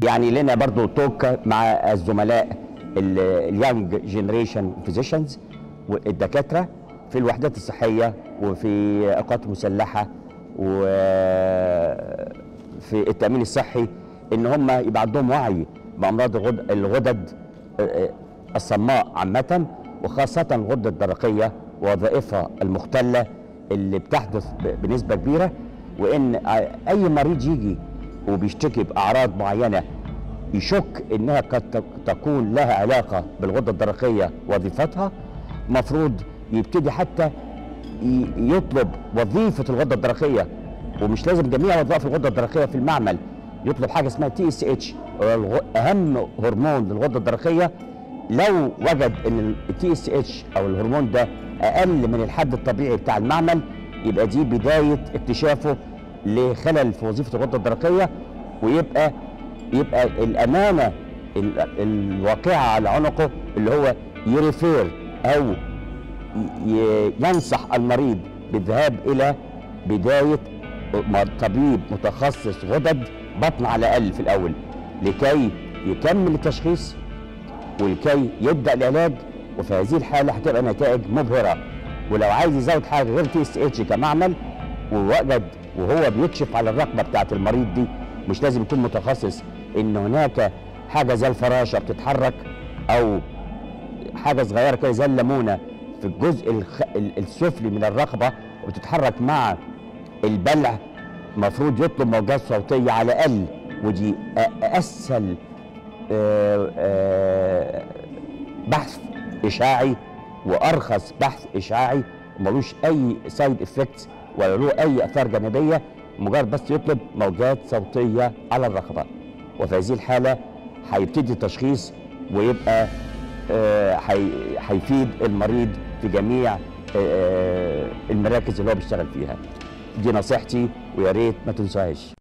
يعني لنا برضو توك مع الزملاء اليانج جنريشن فيزيشنز والدكاتره في الوحدات الصحيه وفي القوات المسلحه وفي التامين الصحي ان هم يبقى عندهم وعي بامراض الغد- الغدد الصماء عامه وخاصه الغده الدرقيه ووظائفها المختله اللي بتحدث ب- بنسبه كبيره وان اي مريض يجي وبيشتكي باعراض معينه يشك انها قد تك- تكون لها علاقه بالغده الدرقيه وظيفتها مفروض يبتدي حتى ي- يطلب وظيفه الغده الدرقيه ومش لازم جميع وظائف الغده الدرقيه في المعمل يطلب حاجه اسمها تي اس اتش اهم هرمون للغده الدرقيه لو وجد ان التي اس اتش او الهرمون ده اقل من الحد الطبيعي بتاع المعمل يبقى دي بدايه اكتشافه لخلل في وظيفه الغده الدرقيه ويبقى يبقى الامانه ال- الواقعه على عنقه اللي هو يريفير او ي- ينصح المريض بالذهاب الى بدايه م- طبيب متخصص غدد بطن على الاقل في الاول لكي يكمل التشخيص ولكي يبدا العلاج وفي هذه الحاله هتبقى نتائج مبهره ولو عايز يزود حاجه غير تي اس اتش كمعمل ووجد وهو بيكشف على الرقبه بتاعت المريض دي مش لازم يكون متخصص ان هناك حاجه زي الفراشه بتتحرك او حاجه صغيره كده زي الليمونه في الجزء الخ... ال- السفلي من الرقبه وبتتحرك مع البلع المفروض يطلب موجات صوتيه على الاقل ودي أ- اسهل آه، آه، بحث اشاعي وارخص بحث اشاعي وملوش اي سايد افكتس ولا له اي اثار جانبيه مجرد بس يطلب موجات صوتيه على الرقبه وفي هذه الحاله هيبتدي التشخيص ويبقى آه، هي- هيفيد المريض في جميع آه، المراكز اللي هو بيشتغل فيها دي نصيحتي ويا ريت ما تنساهاش